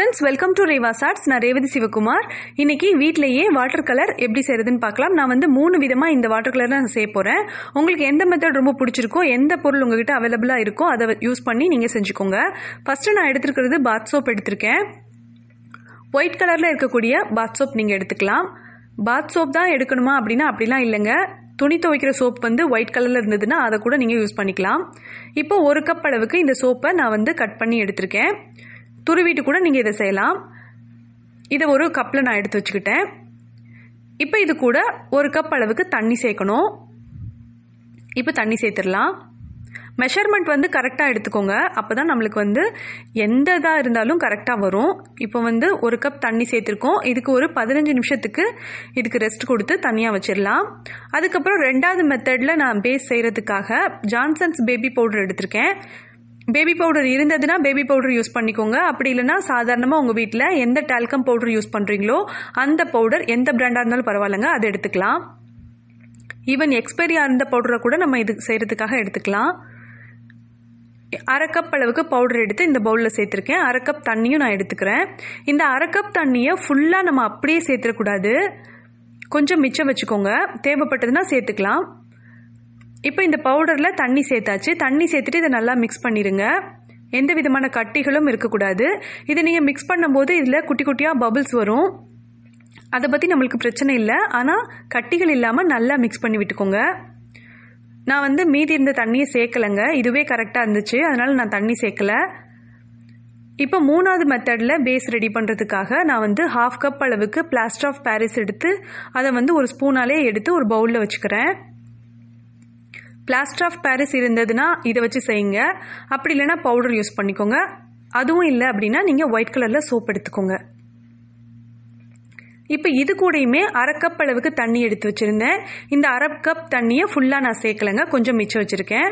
friends welcome to Reva charts நான் ரேவதி சிவகுமார் இன்னைக்கு வீட்லயே வாட்டர் கலர் எப்படி செய்யறதுன்னு பார்க்கலாம் நான் வந்து மூணு விதமா இந்த வாட்டர் கலர் நான் செய்ய போறேன் உங்களுக்கு எந்த மெத்தட் ரொம்ப பிடிச்சிருக்கோ எந்த பொருள் உங்ககிட்ட அவைலபிளா இருக்கோ அதை யூஸ் பண்ணி நீங்க செஞ்சுக்கோங்க ஃபர்ஸ்ட் நான் எடுத்திருக்கிறது பாத் சோப் எடுத்திருக்கேன் ஒயிட் கலர்ல இருக்கக்கூடிய பாத் சோப் நீங்க எடுத்துக்கலாம் பாத் சோப் தான் எடுக்கணுமா அப்படின்னா அப்படிலாம் இல்லைங்க துணி துவைக்கிற சோப் வந்து ஒயிட் கலர்ல இருந்ததுன்னா அதை கூட நீங்க யூஸ் பண்ணிக்கலாம் இப்போ ஒரு கப் அளவுக்கு இந்த சோப்பை நான் வந்து கட் பண்ணி எடுத்திருக்கேன் துருவிட்டு கூட நீங்கள் இதை செய்யலாம் இதை ஒரு கப்பில் நான் எடுத்து வச்சுக்கிட்டேன் இப்போ இது கூட ஒரு கப் அளவுக்கு தண்ணி சேர்க்கணும் இப்போ தண்ணி சேர்த்துடலாம் மெஷர்மெண்ட் வந்து கரெக்டாக எடுத்துக்கோங்க அப்போ தான் நம்மளுக்கு வந்து எந்த இதாக இருந்தாலும் கரெக்டாக வரும் இப்போ வந்து ஒரு கப் தண்ணி சேர்த்துருக்கோம் இதுக்கு ஒரு பதினஞ்சு நிமிஷத்துக்கு இதுக்கு ரெஸ்ட் கொடுத்து தனியாக வச்சிடலாம் அதுக்கப்புறம் ரெண்டாவது மெத்தடில் நான் பேஸ் செய்கிறதுக்காக ஜான்சன்ஸ் பேபி பவுடர் எடுத்திருக்கேன் பேபி பவுடர் இருந்ததுன்னா பேபி பவுடர் யூஸ் பண்ணிக்கோங்க அப்படி இல்லைன்னா சாதாரணமாக உங்கள் வீட்டில் எந்த டால்கம் பவுடர் யூஸ் பண்ணுறீங்களோ அந்த பவுடர் எந்த பிராண்டாக இருந்தாலும் பரவாயில்லைங்க அதை எடுத்துக்கலாம் ஈவன் எக்ஸ்பைரி ஆன பவுடரை கூட நம்ம இது செய்கிறதுக்காக எடுத்துக்கலாம் அரை கப் அளவுக்கு பவுடர் எடுத்து இந்த பவுலில் சேர்த்துருக்கேன் அரை கப் தண்ணியும் நான் எடுத்துக்கிறேன் இந்த அரை கப் தண்ணியை ஃபுல்லாக நம்ம அப்படியே சேர்த்துடக்கூடாது கொஞ்சம் மிச்சம் வச்சுக்கோங்க தேவைப்பட்டதுன்னா சேர்த்துக்கலாம் இப்போ இந்த பவுடரில் தண்ணி சேர்த்தாச்சு தண்ணி சேர்த்துட்டு இதை நல்லா மிக்ஸ் பண்ணிடுங்க எந்த விதமான கட்டிகளும் இருக்கக்கூடாது இதை நீங்கள் மிக்ஸ் பண்ணும்போது இதில் குட்டி குட்டியாக பபிள்ஸ் வரும் அதை பற்றி நம்மளுக்கு பிரச்சனை இல்லை ஆனால் கட்டிகள் இல்லாமல் நல்லா மிக்ஸ் பண்ணி விட்டுக்கோங்க நான் வந்து மீதி இருந்த தண்ணியை சேர்க்கலைங்க இதுவே கரெக்டாக இருந்துச்சு அதனால் நான் தண்ணி சேர்க்கல இப்போ மூணாவது மெத்தடில் பேஸ் ரெடி பண்ணுறதுக்காக நான் வந்து ஹாஃப் கப் அளவுக்கு பிளாஸ்டர் ஆஃப் பாரிஸ் எடுத்து அதை வந்து ஒரு ஸ்பூனாலே எடுத்து ஒரு பவுலில் வச்சுக்கிறேன் பிளாஸ்டர் ஆஃப் பாரிஸ் இருந்ததுன்னா இதை வச்சு செய்யுங்க அப்படி இல்லைன்னா பவுடர் யூஸ் பண்ணிக்கோங்க அதுவும் இல்லை அப்படின்னா நீங்கள் ஒயிட் கலரில் சோப் எடுத்துக்கோங்க இப்போ இது கூடயுமே அரை கப் அளவுக்கு தண்ணி எடுத்து வச்சுருந்தேன் இந்த அரை கப் தண்ணியை ஃபுல்லாக நான் சேர்க்கலைங்க கொஞ்சம் மிச்சம் வச்சுருக்கேன்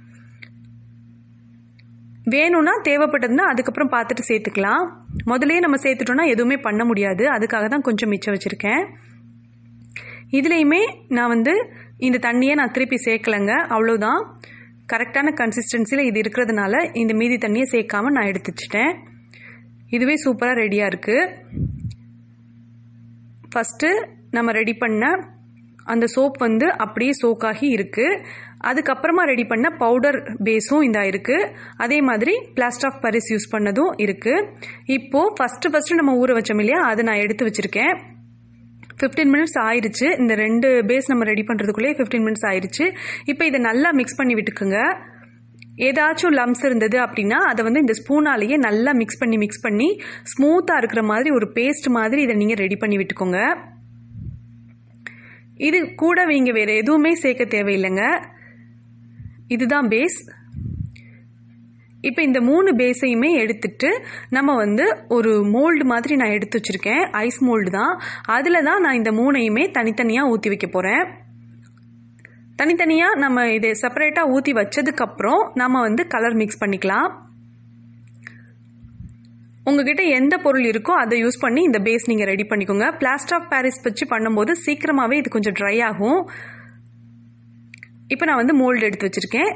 வேணும்னா தேவைப்பட்டதுன்னா அதுக்கப்புறம் பார்த்துட்டு சேர்த்துக்கலாம் முதலையே நம்ம சேர்த்துட்டோம்னா எதுவுமே பண்ண முடியாது அதுக்காக தான் கொஞ்சம் மிச்சம் வச்சுருக்கேன் இதுலேயுமே நான் வந்து இந்த தண்ணியை நான் திருப்பி சேர்க்கலைங்க அவ்வளோதான் கரெக்டான கன்சிஸ்டன்சியில் இது இருக்கிறதுனால இந்த மீதி தண்ணியை சேர்க்காம நான் எடுத்து வச்சுட்டேன் இதுவே சூப்பராக ரெடியாக இருக்குது ஃபஸ்ட்டு நம்ம ரெடி பண்ண அந்த சோப் வந்து அப்படியே சோக்காகி இருக்குது அதுக்கப்புறமா ரெடி பண்ண பவுடர் பேஸும் இந்த இருக்குது அதே மாதிரி பிளாஸ்டர் ஆஃப் பரிஸ் யூஸ் பண்ணதும் இருக்குது இப்போது ஃபஸ்ட்டு ஃபஸ்ட்டு நம்ம ஊற வச்சோம் இல்லையா அதை நான் எடுத்து வச்சுருக்கேன் ஃபிஃப்டீன் மினிட்ஸ் ஆயிடுச்சு இந்த ரெண்டு பேஸ் நம்ம ரெடி பண்ணுறதுக்குள்ளேயே ஃபிஃப்டீன் மினிட்ஸ் ஆயிடுச்சு இப்போ இதை நல்லா மிக்ஸ் பண்ணி விட்டுக்குங்க ஏதாச்சும் லம்ஸ் இருந்தது அப்படின்னா அதை வந்து இந்த ஸ்பூனாலேயே நல்லா மிக்ஸ் பண்ணி மிக்ஸ் பண்ணி ஸ்மூத்தாக இருக்கிற மாதிரி ஒரு பேஸ்ட் மாதிரி இதை நீங்கள் ரெடி பண்ணி விட்டுக்கோங்க இது கூட நீங்கள் வேறு எதுவுமே சேர்க்க தேவையில்லைங்க இதுதான் பேஸ் இப்போ இந்த மூணு பேஸையுமே எடுத்துட்டு நம்ம வந்து ஒரு மோல்டு மாதிரி நான் எடுத்து வச்சுருக்கேன் ஐஸ் மோல்டு தான் அதில் தான் நான் இந்த மூணையுமே தனித்தனியாக ஊற்றி வைக்க போகிறேன் தனித்தனியாக நம்ம இதை செப்பரேட்டாக ஊற்றி வச்சதுக்கப்புறம் நம்ம வந்து கலர் மிக்ஸ் பண்ணிக்கலாம் உங்ககிட்ட எந்த பொருள் இருக்கோ அதை யூஸ் பண்ணி இந்த பேஸ் நீங்கள் ரெடி பண்ணிக்கோங்க பிளாஸ்டர் ஆஃப் பாரிஸ் வச்சு பண்ணும்போது சீக்கிரமாகவே இது கொஞ்சம் ட்ரை ஆகும் இப்போ நான் வந்து மோல்டு எடுத்து வச்சுருக்கேன்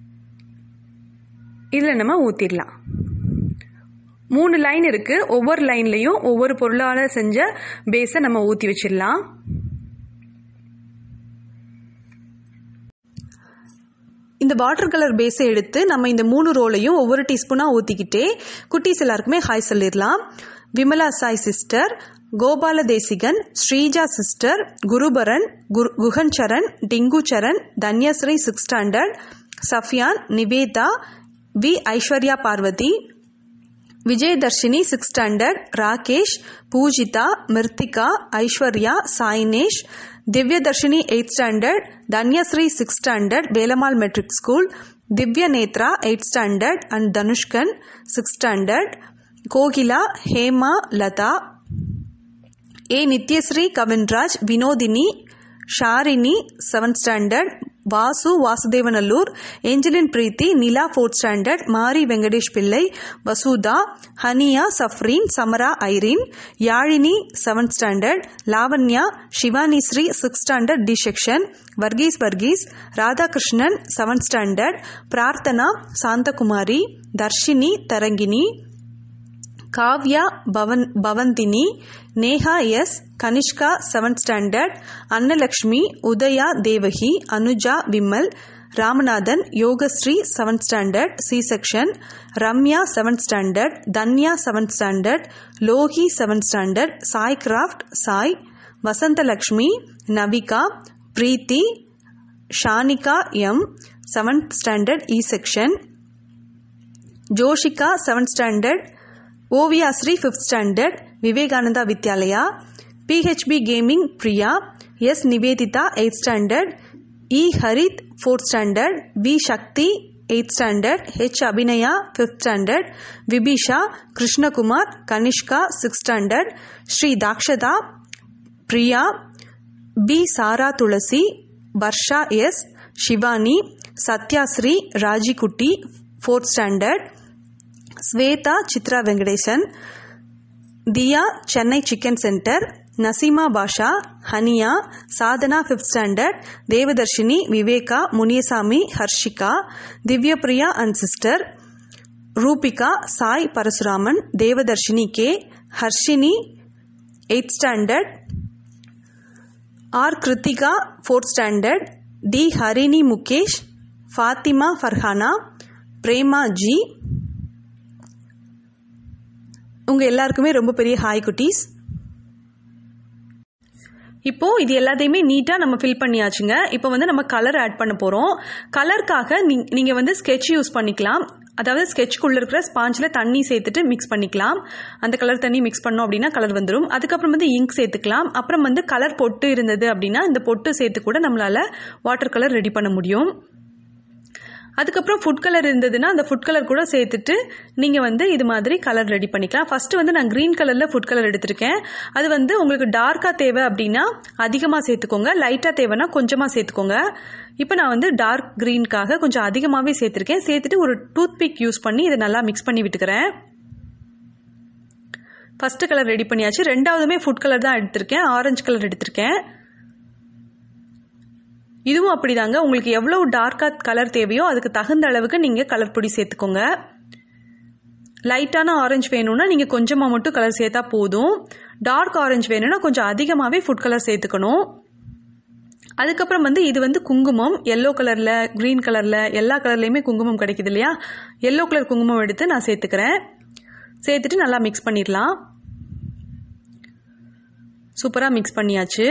இதில் நம்ம ஊற்றிடலாம் மூணு லைன் இருக்குது ஒவ்வொரு லைன்லேயும் ஒவ்வொரு பொருளால் செஞ்ச பேஸை நம்ம ஊற்றி வச்சிடலாம் இந்த வாட்டர் கலர் பேஸை எடுத்து நம்ம இந்த மூணு ரோலையும் ஒவ்வொரு டீஸ்பூனாக ஊற்றிக்கிட்டே குட்டீஸ் எல்லாருக்குமே ஹாய் சொல்லிடலாம் Vimala Sai sister Gopala Desikan Sreeja sister Guruparan Guru Guhan Saran Tinku Saran Dhanyasri six standard Sufiyan Nivetha V Aishwarya Parvathi Vijayadharshini six standard Rakesh Poojitha Mirthika Aishwarya Sainesh Divyadharshini eight standard Dhanyasri six standard Velammal matric school Divya Nethra eight standard and Dhanushkan six standard Kokila Hema Latha A Nithyasri Kavinraj Vinodhini Sharini seventh standard Vasu Vasudevanallur Angeline Preethi Nila fourth standard Mari Venkatesh பிள்ளை வசூதா Haniya Safreen Samara Irene Yazhini seventh standard Lavanya Sivani Sri six standard D section Varghese Varghese Radhakrishnan seventh standard Prarthana Santhakumari Dharshini Tharangini Kavya Pavan Pavanthini Neha S Kanishka seventh standard Annalakshmi Udaya Devaki Anuja Vimal Ramanathan Yogasri seventh standard C section Ramya seventh standard Dhanya seventh standard Loki seventh standard Sai craft Sai Vasanthalakshmi Navika Preethi Shanika M seventh standard E section Joshika seventh standard Oviyasri fifth standard Vivekananda Vidyalaya BHP gaming Priya S Niveditha eighth standard E Harith fourth standard V Sakthi eighth standard H Abhinaya fifth standard Vibisha Krishnakumar Kanishka sixth standard Sri Dhakshatha Priya B Sara Thulasi Varsha S Sivani Sathyasri Rajikutti fourth standard Swetha Chitra Venkatesan Dhiya Chennai chicken centre Naseema Basha Haniya Sadhana fifth standard Devadharshini Viveka Muniyasamy Harshika Divyapriya and sister Rubika Sai Parasuraman Devadharshini K Harshini eighth standard R Kiruthika fourth standard D Harini Mukesh Fathima Farhana Prema G உங்கள் எல்லாருக்குமே ரொம்ப பெரிய hi குட்டீஸ் இப்போ இது எல்லாத்தையுமே நீட்டாக நம்ம ஃபில் பண்ணியாச்சுங்க இப்போ வந்து நம்ம கலர் ஆட் பண்ண போகிறோம் கலருக்காக நீங்கள் வந்து ஸ்கெட்ச் யூஸ் பண்ணிக்கலாம் அதாவது ஸ்கெட்ச்குள்ளே இருக்கிற ஸ்பாஞ்சில் தண்ணி சேர்த்துட்டு மிக்ஸ் பண்ணிக்கலாம் அந்த கலர் தண்ணி மிக்ஸ் பண்ணோம் அப்படின்னா கலர் வந்துடும் அதுக்கப்புறம் வந்து இங்க் சேர்த்துக்கலாம் அப்புறம் வந்து கலர் பொட்டு இருந்தது அப்படின்னா இந்த பொட்டு சேர்த்து கூட நம்மளால் வாட்டர் கலர் ரெடி பண்ண முடியும் அதுக்கப்புறம் ஃபுட் கலர் இருந்ததுன்னா அந்த ஃபுட் கலர் கூட சேர்த்துட்டு நீங்கள் வந்து இது மாதிரி கலர் ரெடி பண்ணிக்கலாம் ஃபஸ்ட்டு வந்து நான் க்ரீன் கலரில் ஃபுட் கலர் எடுத்திருக்கேன் அது வந்து உங்களுக்கு டார்க்காக தேவை அப்படின்னா அதிகமாக சேர்த்துக்கோங்க லைட்டாக தேவைன்னா கொஞ்சமாக சேர்த்துக்கோங்க இப்போ நான் வந்து டார்க் க்ரீனுக்காக கொஞ்சம் அதிகமாகவே சேர்த்துருக்கேன் சேர்த்துட்டு ஒரு டூத் பிக் யூஸ் பண்ணி இதை நல்லா மிக்ஸ் பண்ணி விட்டுக்கிறேன் ஃபஸ்ட்டு கலர் ரெடி பண்ணியாச்சு ரெண்டாவதுமே ஃபுட் கலர் தான் எடுத்திருக்கேன் ஆரஞ்சு கலர் எடுத்திருக்கேன் இதுவும் அப்படிதாங்க உங்களுக்கு எவ்வளோ டார்க்காக கலர் தேவையோ அதுக்கு தகுந்த அளவுக்கு நீங்கள் கலர் பொடி சேர்த்துக்கோங்க லைட்டான ஆரஞ்சு வேணும்னா நீங்கள் கொஞ்சமாக மட்டும் கலர் சேர்த்தா போதும் டார்க் ஆரஞ்சு வேணும்னா கொஞ்சம் அதிகமாகவே ஃபுட் கலர் சேர்த்துக்கணும் அதுக்கப்புறம் வந்து இது வந்து குங்குமம் எல்லோ கலரில் க்ரீன் கலரில் எல்லா கலர்லேயுமே குங்குமம் கிடைக்குது இல்லையா எல்லோ கலர் குங்குமம் எடுத்து நான் சேர்த்துக்கிறேன் சேர்த்துட்டு நல்லா மிக்ஸ் பண்ணிடலாம் சூப்பராக மிக்ஸ் பண்ணியாச்சு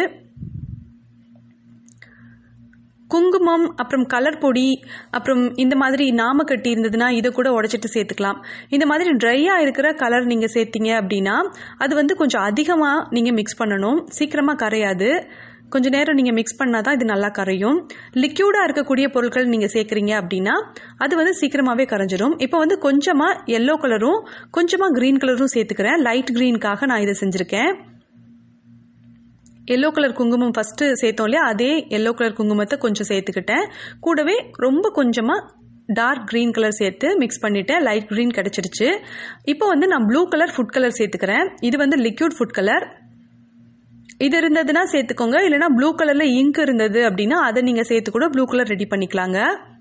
குங்குமம் அப்புறம் கலர் பொடி அப்புறம் இந்த மாதிரி நாம கட்டி இருந்ததுன்னா இதை கூட உடச்சிட்டு சேர்த்துக்கலாம் இந்த மாதிரி ட்ரையாக இருக்கிற கலர் நீங்கள் சேர்த்தீங்க அப்படின்னா அது வந்து கொஞ்சம் அதிகமாக நீங்கள் மிக்ஸ் பண்ணணும் சீக்கிரமாக கரையாது கொஞ்ச நேரம் நீங்கள் மிக்ஸ் பண்ணால் தான் இது நல்லா கரையும் லிக்யூடாக இருக்கக்கூடிய பொருட்கள் நீங்கள் சேர்க்குறீங்க அப்படின்னா அது வந்து சீக்கிரமாகவே கரைஞ்சிரும் இப்போ வந்து கொஞ்சமாக எல்லோ கலரும் கொஞ்சமாக க்ரீன் கலரும் சேர்த்துக்கிறேன் லைட் க்ரீனுக்காக நான் இதை செஞ்சுருக்கேன் எல்லோ கலர் குங்குமம் ஃபஸ்ட்டு சேர்த்தோம் இல்லையா அதே எல்லோ கலர் குங்குமத்தை கொஞ்சம் சேர்த்துக்கிட்டேன் கூடவே ரொம்ப கொஞ்சமாக டார்க் க்ரீன் கலர் சேர்த்து மிக்ஸ் பண்ணிவிட்டேன் லைட் க்ரீன் கிடச்சிருச்சு இப்போ வந்து நான் ப்ளூ கலர் ஃபுட் கலர் சேர்த்துக்கிறேன் இது வந்து லிக்யூட் ஃபுட் கலர் இது இருந்ததுன்னா சேர்த்துக்கோங்க இல்லைனா ப்ளூ கலரில் இங்க் இருந்தது அப்படின்னா அதை நீங்கள் சேர்த்து கூட ப்ளூ கலர் ரெடி பண்ணிக்கலாங்க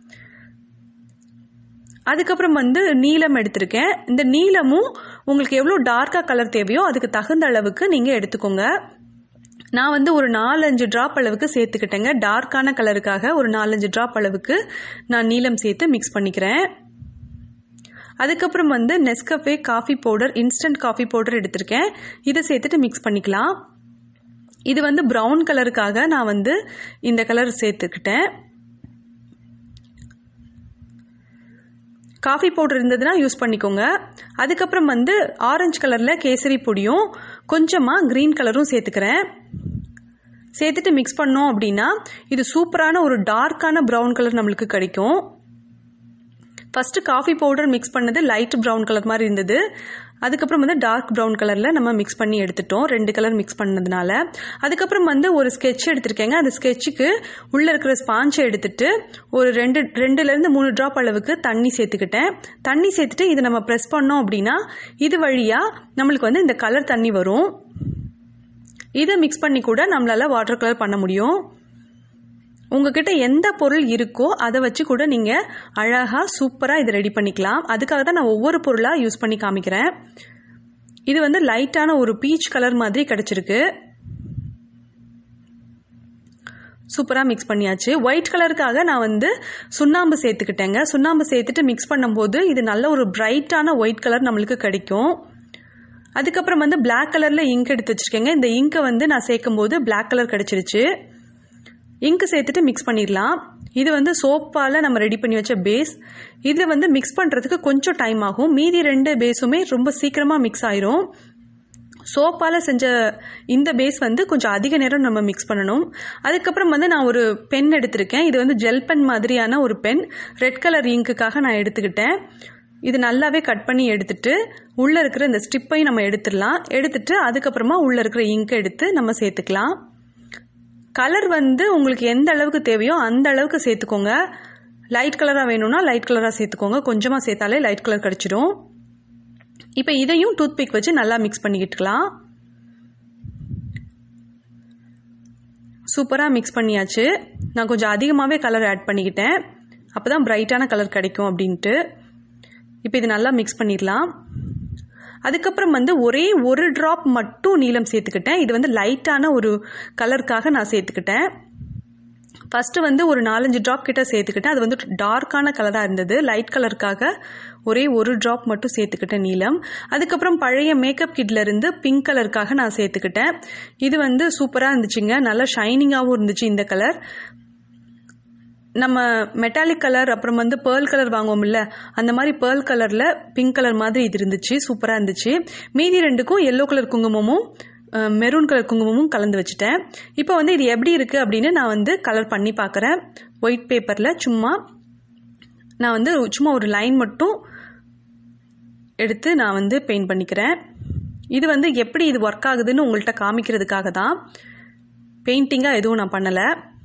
அதுக்கப்புறம் வந்து நீலம் எடுத்திருக்கேன் இந்த நீலமும் உங்களுக்கு எவ்வளோ டார்க்காக கலர் தேவையோ அதுக்கு தகுந்த அளவுக்கு நீங்கள் எடுத்துக்கோங்க நான் வந்து ஒரு நாலஞ்சு ட்ராப் அளவுக்கு சேர்த்துக்கிட்டேங்க டார்க்கான கலருக்காக ஒரு நாலஞ்சு ட்ராப் அளவுக்கு நான் நீலம் சேர்த்து மிக்ஸ் பண்ணிக்கிறேன் அதுக்கப்புறம் வந்து Nescafe coffee powder instant coffee powder எடுத்திருக்கேன் இதை சேர்த்துட்டு மிக்ஸ் பண்ணிக்கலாம் இது வந்து ப்ரௌன் கலருக்காக நான் வந்து இந்த கலர் சேர்த்துக்கிட்டேன் காஃபி பவுடர் இருந்ததுன்னா யூஸ் பண்ணிக்கோங்க அதுக்கப்புறம் வந்து ஆரஞ்சு கலரில் கேசரி பொடியும் கொஞ்சமாக க்ரீன் கலரும் சேர்த்துக்கிறேன் சேர்த்துட்டு மிக்ஸ் பண்ணோம் அப்படின்னா இது சூப்பரான ஒரு டார்க்கான ப்ரௌன் கலர் நம்மளுக்கு கிடைக்கும் ஃபஸ்ட்டு காஃபி பவுடர் மிக்ஸ் பண்ணது லைட் ப்ரௌன் கலர் மாதிரி இருந்தது அதுக்கப்புறம் வந்து டார்க் ப்ரௌன் கலரில் நம்ம மிக்ஸ் பண்ணி எடுத்துட்டோம் ரெண்டு கலர் மிக்ஸ் பண்ணதுனால அதுக்கப்புறம் வந்து ஒரு ஸ்கெட்ச் எடுத்திருக்கேங்க அந்த ஸ்கெட்சுக்கு உள்ளே இருக்கிற ஸ்பாஞ்சை எடுத்துட்டு ஒரு ரெண்டு ரெண்டுலேருந்து மூணு ட்ராப் அளவுக்கு தண்ணி சேர்த்துக்கிட்டேன் தண்ணி சேர்த்துட்டு இதை நம்ம ப்ரெஸ் பண்ணோம் அப்படின்னா இது வழியாக நம்மளுக்கு வந்து இந்த கலர் தண்ணி வரும் இதை மிக்ஸ் பண்ணி கூட நம்மளால் வாட்டர் கலர் பண்ண முடியும் உங்ககிட்ட எந்த பொருள் இருக்கோ அதை வச்சு கூட நீங்கள் அழகாக சூப்பராக இதை ரெடி பண்ணிக்கலாம் அதுக்காக தான் நான் ஒவ்வொரு பொருளாக யூஸ் பண்ணி காமிக்கிறேன் இது வந்து லைட்டான ஒரு பீச் கலர் மாதிரி கிடச்சிருக்கு சூப்பராக மிக்ஸ் பண்ணியாச்சு ஒயிட் கலருக்காக நான் வந்து சுண்ணாம்பு சேர்த்துக்கிட்டேங்க சுண்ணாம்பு சேர்த்துட்டு மிக்ஸ் பண்ணும்போது இது நல்ல ஒரு பிரைட்டான ஒயிட் கலர் நம்மளுக்கு கிடைக்கும் அதுக்கப்புறம் வந்து பிளாக் கலரில் இங்க் எடுத்து வச்சுருக்கேங்க இந்த இங்கை வந்து நான் சேர்க்கும் போது பிளாக் கலர் கிடச்சிருச்சு இங்கு சேர்த்துட்டு மிக்ஸ் பண்ணிடலாம் இது வந்து சோப்பால் நம்ம ரெடி பண்ணி வச்ச பேஸ் இது வந்து மிக்ஸ் பண்ணுறதுக்கு கொஞ்சம் டைம் ஆகும் மீதி ரெண்டு பேஸுமே ரொம்ப சீக்கிரமாக மிக்ஸ் ஆயிரும் சோப்பால் செஞ்ச இந்த பேஸ் வந்து கொஞ்சம் அதிக நேரம் நம்ம மிக்ஸ் பண்ணணும் அதுக்கப்புறம் வந்து நான் ஒரு பென் எடுத்திருக்கேன் இது வந்து ஜெல் பென் மாதிரியான ஒரு பென் ரெட் கலர் இங்க்குக்காக நான் எடுத்துக்கிட்டேன் இது நல்லாவே கட் பண்ணி எடுத்துட்டு உள்ளே இருக்கிற இந்த ஸ்டிப்பையும் நம்ம எடுத்துடலாம் எடுத்துட்டு அதுக்கப்புறமா உள்ளே இருக்கிற இங்கை எடுத்து நம்ம சேர்த்துக்கலாம் கலர் வந்து உங்களுக்கு எந்த அளவுக்கு தேவையோ அந்த அளவுக்கு சேர்த்துக்கோங்க லைட் கலராக வேணும்னா லைட் கலராக சேர்த்துக்கோங்க கொஞ்சமாக சேர்த்தாலே லைட் கலர் கிடச்சிடும் இப்போ இதையும் டூத் பிக் வச்சு நல்லா மிக்ஸ் பண்ணிக்கிட்டுக்கலாம் சூப்பராக மிக்ஸ் பண்ணியாச்சு நான் கொஞ்சம் அதிகமாகவே கலர் ஆட் பண்ணிக்கிட்டேன் அப்போ தான் பிரைட்டான கலர் கிடைக்கும் அப்படின்ட்டு இப்போ இது நல்லா மிக்ஸ் பண்ணிடலாம் அதுக்கப்புறம் வந்து ஒரே ஒரு ட்ராப் மட்டும் நீளம் சேர்த்துக்கிட்டேன் இது வந்து லைட்டான ஒரு கலருக்காக நான் சேர்த்துக்கிட்டேன் ஃபஸ்ட்டு வந்து ஒரு நாலஞ்சு ட்ராப் கிட்ட சேர்த்துக்கிட்டேன் அது வந்து டார்க்கான கலராக இருந்தது லைட் கலருக்காக ஒரே ஒரு ட்ராப் மட்டும் சேர்த்துக்கிட்டேன் நீளம் அதுக்கப்புறம் பழைய மேக்கப் கிட்ல இருந்து பிங்க் கலருக்காக நான் சேர்த்துக்கிட்டேன் இது வந்து சூப்பராக இருந்துச்சுங்க நல்லா ஷைனிங்காகவும் இருந்துச்சு இந்த கலர் நம்ம மெட்டாலிக் கலர் அப்புறம் வந்து பேர்ல் கலர் வாங்குவோம்ல அந்த மாதிரி பேர்ல் கலரில் பிங்க் கலர் மாதிரி இது இருந்துச்சு சூப்பராக இருந்துச்சு மீதி ரெண்டுக்கும் எல்லோ கலர் குங்குமமும் மெரூன் கலர் குங்குமமும் கலந்து வச்சுட்டேன் இப்போ வந்து இது எப்படி இருக்குது அப்படின்னு நான் வந்து கலர் பண்ணி பார்க்குறேன் ஒயிட் பேப்பரில் சும்மா நான் வந்து சும்மா ஒரு லைன் மட்டும் எடுத்து நான் வந்து பெயிண்ட் பண்ணிக்கிறேன் இது வந்து எப்படி இது ஒர்க் ஆகுதுன்னு உங்கள்கிட்ட காமிக்கிறதுக்காக தான் பெயிண்டிங்காக எதுவும் நான் பண்ணலை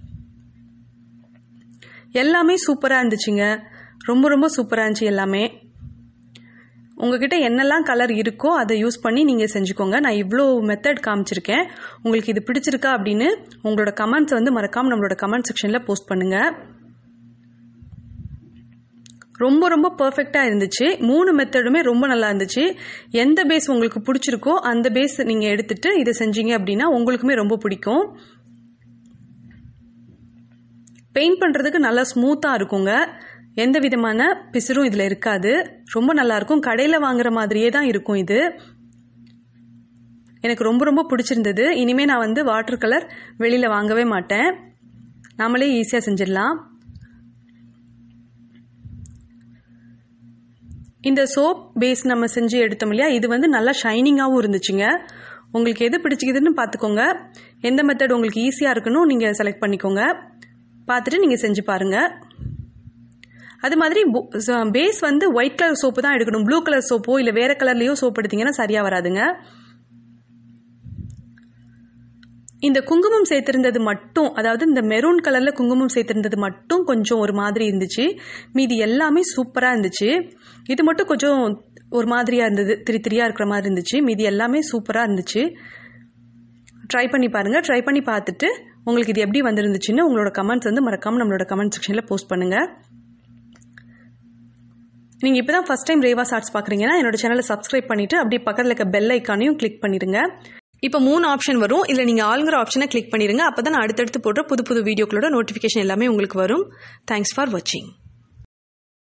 எல்லாமே சூப்பராக இருந்துச்சுங்க ரொம்ப ரொம்ப சூப்பராக இருந்துச்சு எல்லாமே உங்ககிட்ட என்னெல்லாம் கலர் இருக்கோ அதை யூஸ் பண்ணி நீங்கள் செஞ்சுக்கோங்க நான் இவ்வளோ மெத்தட் காமிச்சிருக்கேன் உங்களுக்கு இது பிடிச்சிருக்கா அப்படின்னு உங்களோட கமெண்ட்ஸ் வந்து மறக்காமல் நம்மளோட கமெண்ட் செக்ஷனில் போஸ்ட் பண்ணுங்கள் ரொம்ப ரொம்ப பர்ஃபெக்டாக இருந்துச்சு மூணு மெத்தடுமே ரொம்ப நல்லா இருந்துச்சு எந்த பேஸ் உங்களுக்கு பிடிச்சிருக்கோ அந்த பேஸ் நீங்கள் எடுத்துட்டு இதை செஞ்சீங்க அப்படின்னா உங்களுக்குமே ரொம்ப பிடிக்கும் பெயிண்ட் பண்ணுறதுக்கு நல்லா ஸ்மூத்தாக இருக்குங்க எந்த விதமான பிசுரும் இதில் இருக்காது ரொம்ப நல்லா இருக்கும் கடையில் வாங்குற மாதிரியே தான் இருக்கும் இது எனக்கு ரொம்ப ரொம்ப பிடிச்சிருந்தது இனிமேல் நான் வந்து வாட்டர் கலர் வெளியில் வாங்கவே மாட்டேன் நாமளே ஈஸியாக செஞ்சிடலாம் இந்த சோப் பேஸ் நம்ம செஞ்சு எடுத்தோம் இல்லையா இது வந்து நல்லா ஷைனிங்காகவும் இருந்துச்சுங்க உங்களுக்கு எது பிடிச்சிக்குதுன்னு பார்த்துக்கோங்க எந்த மெத்தட் உங்களுக்கு ஈஸியாக இருக்குன்னு நீங்கள் செலக்ட் பண்ணிக்கோங்க பார்த்துட்டு நீங்கள் செஞ்சு பாருங்கள் அது மாதிரி பேஸ் வந்து ஒயிட் கலர் சோப்பு தான் எடுக்கணும் ப்ளூ கலர் சோப்போ இல்லை வேறு கலர்லேயோ சோப் எடுத்தீங்கன்னா சரியாக வராதுங்க இந்த குங்குமம் சேர்த்திருந்தது மட்டும் அதாவது இந்த மெரூன் கலரில் குங்குமம் சேர்த்திருந்தது மட்டும் கொஞ்சம் ஒரு மாதிரி இருந்துச்சு மீதி எல்லாமே சூப்பராக இருந்துச்சு இது மட்டும் கொஞ்சம் ஒரு மாதிரியாக இருந்தது திரி திரியாக இருக்கிற மாதிரி இருந்துச்சு மீதி எல்லாமே சூப்பராக இருந்துச்சு ட்ரை பண்ணி பாருங்கள் ட்ரை பண்ணி பார்த்துட்டு உங்களுக்கு இது எப்படி வந்திருந்துச்சுன்னு உங்களோட கமெண்ட்ஸ் வந்து மறக்காமல் நம்மளோட கமெண்ட் செக்ஷனில் போஸ்ட் பண்ணுங்கள் நீங்கள் இப்போ தான் ஃபஸ்ட் டைம் ரேவாஸ் ஆர்ட்ஸ் பார்க்குறீங்கன்னா என்னோட சேனலை சப்ஸ்கிரைப் பண்ணிவிட்டு அப்படியே பக்கத்தில் இருக்க பெல் ஐக்கானையும் கிளிக் பண்ணிடுங்க இப்போ மூணு ஆப்ஷன் வரும் இல்லை நீங்கள் ஆளுங்கிற ஆப்ஷனை கிளிக் பண்ணிடுங்க அப்போ தான் நான் அடுத்தடுத்து போடுற புது புது வீடியோக்களோட நோட்டிஃபிகேஷன் எல்லாமே உங்களுக்கு வரும் தேங்க்ஸ் ஃபார் வாட்சிங்